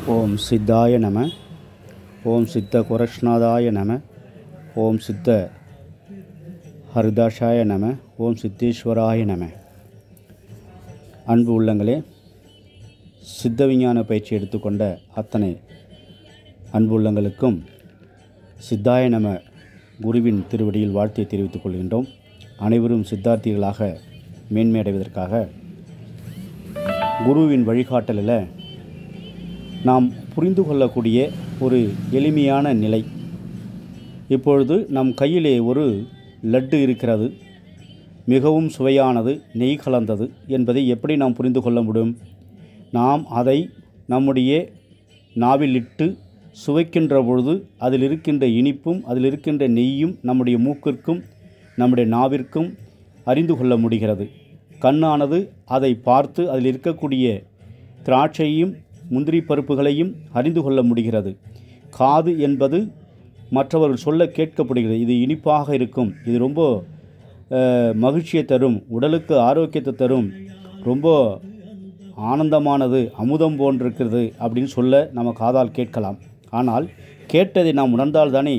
ஓம் சித்தாய நம ஓம் சித்த குரஷ்நாதாய நம ஓம் சித்த ஹரிதாஷாய நம ஓம் சித்தேஸ்வராய நம அன்பு உள்ளங்களே சித்த விஞ்ஞான பயிற்சி எடுத்துக்கொண்ட அத்தனை அன்பு உள்ளங்களுக்கும் சித்தாய நம குருவின் திருவடியில் வாழ்த்தை தெரிவித்துக் கொள்கின்றோம் அனைவரும் சித்தார்த்திகளாக மேன்மையடைவதற்காக குருவின் வழிகாட்டலில் நாம் புரிந்து கொள்ளக்கூடிய ஒரு எளிமையான நிலை இப்பொழுது நம் கையிலே ஒரு லட்டு இருக்கிறது மிகவும் சுவையானது நெய் கலந்தது என்பதை எப்படி நாம் புரிந்து கொள்ள முடியும் நாம் அதை நம்முடைய நாவில் இட்டு சுவைக்கின்ற பொழுது அதில் இருக்கின்ற இனிப்பும் அதில் இருக்கின்ற நெய்யும் நம்முடைய மூக்கிற்கும் நம்முடைய நாவிற்கும் அறிந்து கொள்ள முடிகிறது கண்ணானது அதை பார்த்து அதில் இருக்கக்கூடிய திராட்சையும் முந்திரி பருப்புகளையும் அறிந்து கொள்ள முடிகிறது காது என்பது மற்றவர்கள் சொல்ல கேட்கப்படுகிறது இது இனிப்பாக இருக்கும் இது ரொம்ப அஹ், மகிழ்ச்சியை தரும் உடலுக்கு ஆரோக்கியத்தை தரும் ரொம்ப ஆனந்தமானது அமுதம் போன்றிருக்கிறது அப்படின்னு சொல்ல நம்ம காதால் கேட்கலாம் ஆனால் கேட்டதை நாம் உணர்ந்தால்தானே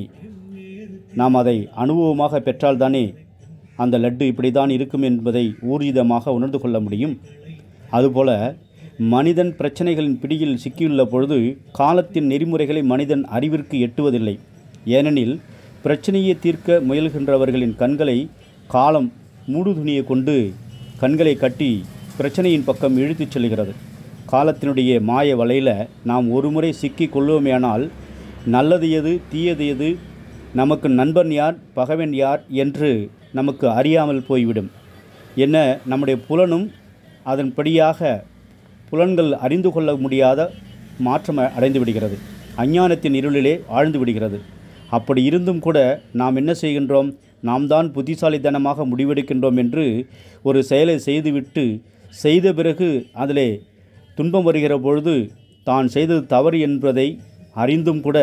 நாம் அதை அனுபவமாக பெற்றால்தானே அந்த லட்டு இப்படி தான் இருக்கும் என்பதை ஊர்ஜிதமாக உணர்ந்து கொள்ள முடியும் அதுபோல மனிதன் பிரச்சனைகளின் பிடியில் சிக்கியுள்ள பொழுது காலத்தின் நெறிமுறைகளை மனிதன் அறிவிற்கு எட்டுவதில்லை ஏனெனில் பிரச்சனையை தீர்க்க முயல்கின்றவர்களின் கண்களை காலம் மூடுதுணியை கொண்டு கண்களை கட்டி பிரச்சனையின் பக்கம் இழுத்துச் செல்கிறது காலத்தினுடைய மாய வலையில் நாம் ஒருமுறை சிக்கி கொள்வோமேயானால் நல்லது எது தீயது எது நமக்கு நண்பன் யார் பகைவன் யார் என்று நமக்கு அறியாமல் போய்விடும் என்ன நம்முடைய புலனும் அதன்படியாக புலன்கள் அறிந்து கொள்ள முடியாத மாற்றம் அடைந்து விடுகிறது அஞ்ஞானத்தின் இருளிலே ஆழ்ந்து விடுகிறது அப்படி இருந்தும் கூட நாம் என்ன செய்கின்றோம் நாம் தான் புத்திசாலித்தனமாக முடிவெடுக்கின்றோம் என்று ஒரு செயலை செய்துவிட்டு செய்த பிறகு அதிலே துன்பம் வருகிற பொழுது தான் செய்தது தவறு என்பதை அறிந்தும் கூட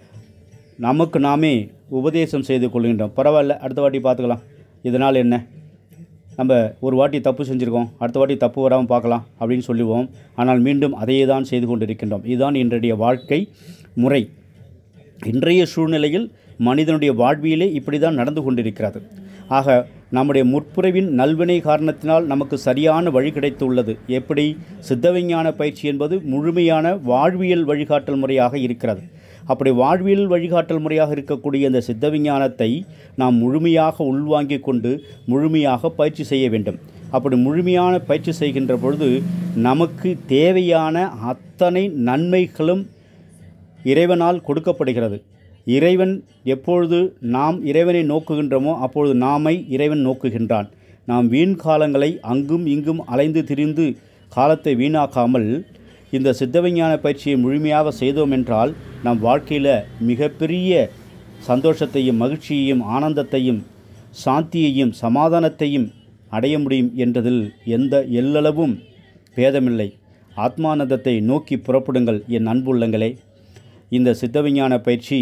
நமக்கு நாமே உபதேசம் செய்து கொள்கின்றோம் பரவாயில்ல அடுத்த வாட்டி பார்த்துக்கலாம் இதனால் என்ன நம்ம ஒரு வாட்டி தப்பு செஞ்சுருக்கோம் அடுத்த வாட்டி தப்பு வராமல் பார்க்கலாம் அப்படின்னு சொல்லுவோம் ஆனால் மீண்டும் அதையே தான் செய்து கொண்டிருக்கின்றோம் இதுதான் இன்றைய வாழ்க்கை முறை இன்றைய சூழ்நிலையில் மனிதனுடைய வாழ்வியலே இப்படி தான் நடந்து கொண்டிருக்கிறது ஆக நம்முடைய முற்புறவின் நல்வினை காரணத்தினால் நமக்கு சரியான வழி கிடைத்துள்ளது எப்படி சித்தவிஞ்ஞான பயிற்சி என்பது முழுமையான வாழ்வியல் வழிகாட்டல் முறையாக இருக்கிறது அப்படி வாழ்வியல் வழிகாட்டல் முறையாக இருக்கக்கூடிய இந்த சித்த விஞ்ஞானத்தை நாம் முழுமையாக உள்வாங்கிக் கொண்டு முழுமையாக பயிற்சி செய்ய வேண்டும் அப்படி முழுமையான பயிற்சி செய்கின்ற பொழுது நமக்கு தேவையான அத்தனை நன்மைகளும் இறைவனால் கொடுக்கப்படுகிறது இறைவன் எப்பொழுது நாம் இறைவனை நோக்குகின்றோமோ அப்பொழுது நாமை இறைவன் நோக்குகின்றான் நாம் வீண் காலங்களை அங்கும் இங்கும் அலைந்து திரிந்து காலத்தை வீணாக்காமல் இந்த சித்தவிஞ்ஞான பயிற்சியை முழுமையாக செய்தோம் என்றால் நம் வாழ்க்கையில் மிகப்பெரிய சந்தோஷத்தையும் மகிழ்ச்சியையும் ஆனந்தத்தையும் சாந்தியையும் சமாதானத்தையும் அடைய முடியும் என்றதில் எந்த எல்லளவும் பேதமில்லை ஆத்மானந்தத்தை நோக்கி புறப்படுங்கள் என் அன்புள்ளங்களே இந்த சித்தவிஞ்ஞான பயிற்சி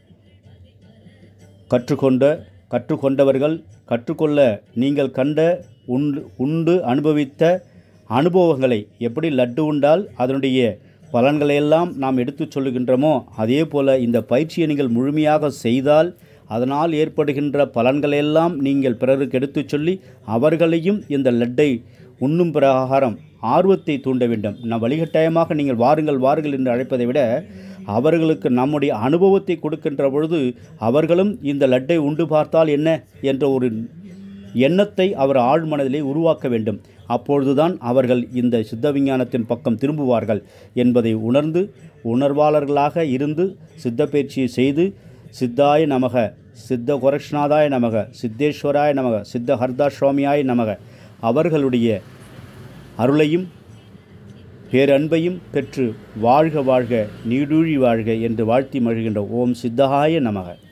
கற்றுக்கொண்ட கற்றுக்கொண்டவர்கள் கற்றுக்கொள்ள நீங்கள் கண்ட உண்டு உண்டு அனுபவித்த அனுபவங்களை எப்படி லட்டு உண்டால் அதனுடைய பலன்களையெல்லாம் நாம் எடுத்துச் சொல்லுகின்றோமோ அதே போல் இந்த பயிற்சியை நீங்கள் முழுமையாக செய்தால் அதனால் ஏற்படுகின்ற பலன்களையெல்லாம் நீங்கள் பிறருக்கு எடுத்துச் சொல்லி அவர்களையும் இந்த லட்டை உண்ணும் பிரகாரம் ஆர்வத்தை தூண்ட வேண்டும் நம் வழிகட்டாயமாக நீங்கள் வாருங்கள் வாருங்கள் என்று அழைப்பதை விட அவர்களுக்கு நம்முடைய அனுபவத்தை கொடுக்கின்ற பொழுது அவர்களும் இந்த லட்டை உண்டு பார்த்தால் என்ன என்ற ஒரு எண்ணத்தை அவர் ஆழ்மனதிலே உருவாக்க வேண்டும் அப்பொழுதுதான் அவர்கள் இந்த சித்த விஞ்ஞானத்தின் பக்கம் திரும்புவார்கள் என்பதை உணர்ந்து உணர்வாளர்களாக இருந்து சித்த பயிற்சியை செய்து சித்தாய நமக சித்த கோரக்ஷ்நாதாய நமக சித்தேஸ்வராய நமக சித்த ஹர்தா சுவாமியாய நமக அவர்களுடைய அருளையும் பேரன்பையும் பெற்று வாழ்க வாழ்க நீடூழி வாழ்க என்று வாழ்த்தி மகிழ்கின்ற ஓம் சித்தகாய நமக